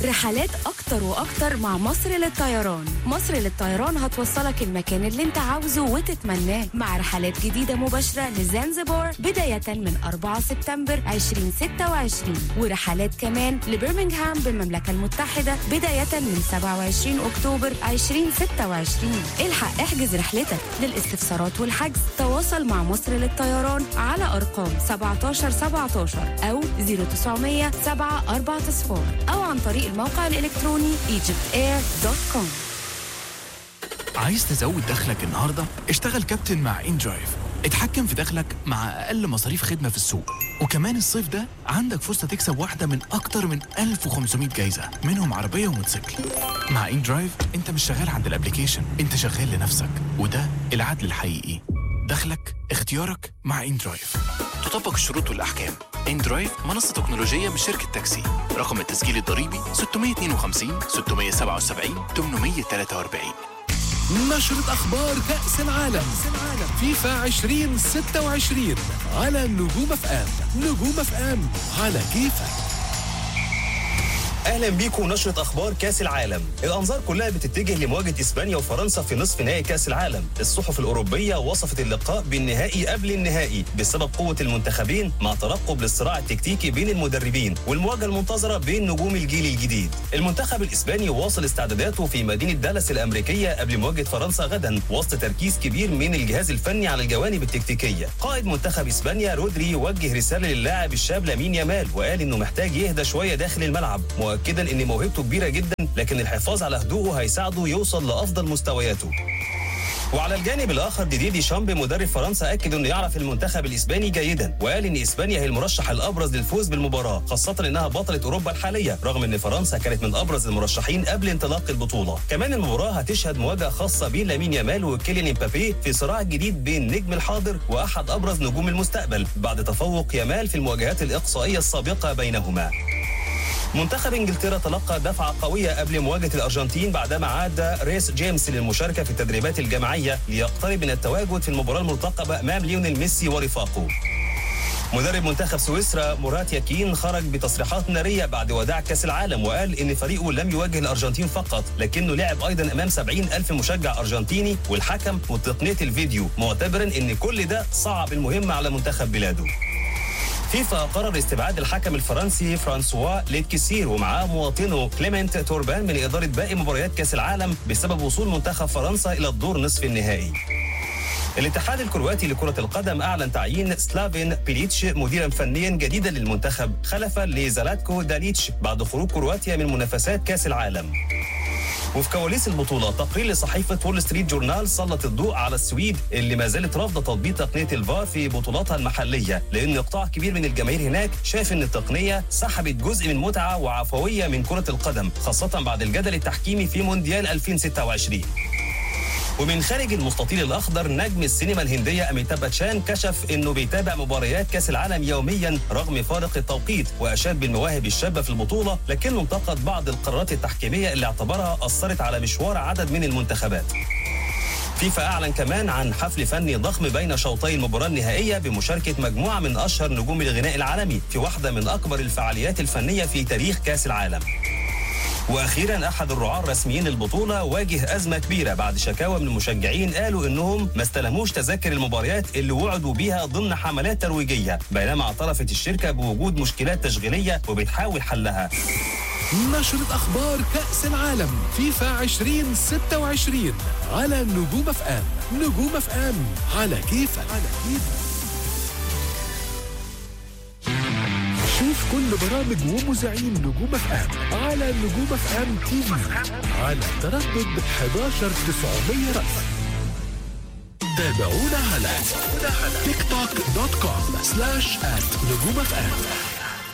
رحلات أكتر وأكتر مع مصر للطيران مصر للطيران هتوصلك المكان اللي انت عاوزه وتتمناه مع رحلات جديدة مباشرة لزنزبار بداية من 4 سبتمبر 2026 ورحلات كمان لبرمنغهام بالمملكة المتحدة بداية من 27 أكتوبر 2026 الحق احجز رحلتك للاستفسارات والحجز تواصل مع مصر للطيران على أرقام 17 17 أو 0900 7 4 صفار أو عن طريق الموقع الإلكتروني egyptair.com عايز تزود دخلك النهارده؟ اشتغل كابتن مع ان درايف اتحكم في دخلك مع اقل مصاريف خدمه في السوق وكمان الصيف ده عندك فرصه تكسب واحده من اكتر من 1500 جايزه منهم عربيه وموتوسيكل مع ان درايف انت مش شغال عند الابليكيشن انت شغال لنفسك وده العدل الحقيقي دخلك اختيارك مع ان درايف تطبق الشروط والاحكام ان درايف منصه تكنولوجيه من شركه تاكسي رقم التسجيل الضريبي 652 677 843 نشرة أخبار كأس العالم فيفا 2026 على نجوم اف ام نجوم اف ام على كيفك اهلا بيكم نشره اخبار كاس العالم الانظار كلها بتتجه لمواجهه اسبانيا وفرنسا في نصف نهائي كاس العالم الصحف الاوروبيه وصفت اللقاء بالنهائي قبل النهائي بسبب قوه المنتخبين مع ترقب للصراع التكتيكي بين المدربين والمواجهه المنتظره بين نجوم الجيل الجديد المنتخب الاسباني واصل استعداداته في مدينه دالاس الامريكيه قبل مواجهه فرنسا غدا وسط تركيز كبير من الجهاز الفني على الجوانب التكتيكيه قائد منتخب اسبانيا رودري وجه رساله للاعب الشاب لامين يامال وقال انه محتاج يهدى شويه داخل الملعب مؤكدا ان موهبته كبيره جدا لكن الحفاظ على هدوءه هيساعده يوصل لافضل مستوياته وعلى الجانب الاخر ديدي دي شامب مدرب فرنسا اكد انه يعرف المنتخب الاسباني جيدا وقال ان اسبانيا هي المرشح الابرز للفوز بالمباراه خاصه انها بطله اوروبا الحاليه رغم ان فرنسا كانت من ابرز المرشحين قبل انطلاق البطوله كمان المباراه هتشهد مواجهه خاصه بين لامين يامال وكيليان امبابي في صراع جديد بين نجم الحاضر واحد ابرز نجوم المستقبل بعد تفوق يامال في المواجهات الاقصائيه السابقه بينهما منتخب انجلترا تلقى دفعه قويه قبل مواجهه الارجنتين بعدما عاد ريس جيمس للمشاركه في التدريبات الجماعيه ليقترب من التواجد في المباراه المرتقبه امام ليونيل ميسي ورفاقه مدرب منتخب سويسرا مرات ياكين خرج بتصريحات نارية بعد وداع كأس العالم وقال إن فريقه لم يواجه الأرجنتين فقط لكنه لعب أيضا أمام 70 ألف مشجع أرجنتيني والحكم وتقنية الفيديو معتبرا إن كل ده صعب المهمة على منتخب بلاده فيفا قرر استبعاد الحكم الفرنسي فرانسوا ليتكسير ومعاه مواطنه كليمنت توربان من إدارة باقي مباريات كأس العالم بسبب وصول منتخب فرنسا إلى الدور نصف النهائي الاتحاد الكرواتي لكرة القدم أعلن تعيين سلافين بيليتش مديرا فنيا جديدا للمنتخب خلفا لزالاتكو داليتش بعد خروج كرواتيا من منافسات كأس العالم وفي كواليس البطولة تقرير لصحيفة وول ستريت جورنال سلط الضوء على السويد اللي ما زالت رافضة تطبيق تقنية الفار في بطولاتها المحلية لأن قطاع كبير من الجماهير هناك شايف إن التقنية سحبت جزء من متعة وعفوية من كرة القدم خاصة بعد الجدل التحكيمي في مونديال 2026 ومن خارج المستطيل الاخضر نجم السينما الهنديه اميتاب باتشان كشف انه بيتابع مباريات كاس العالم يوميا رغم فارق التوقيت واشاد بالمواهب الشابه في البطوله لكنه انتقد بعض القرارات التحكيميه اللي اعتبرها اثرت على مشوار عدد من المنتخبات فيفا اعلن كمان عن حفل فني ضخم بين شوطي المباراه النهائيه بمشاركه مجموعه من اشهر نجوم الغناء العالمي في واحده من اكبر الفعاليات الفنيه في تاريخ كاس العالم واخيرا احد الرعاة الرسميين للبطوله واجه ازمه كبيره بعد شكاوى من المشجعين قالوا انهم ما استلموش تذاكر المباريات اللي وعدوا بيها ضمن حملات ترويجيه بينما اعترفت الشركه بوجود مشكلات تشغيليه وبتحاول حلها نشرة أخبار كأس العالم فيفا 2026 على نجوم اف ام نجوم اف ام على كيفك على كيفك شوف كل برامج ومذيعين نجوم اف ام على نجوم اف ام تي في على تردد 11900 رأس تابعونا على تيك توك دوت كوم سلاش ات نجوم اف ام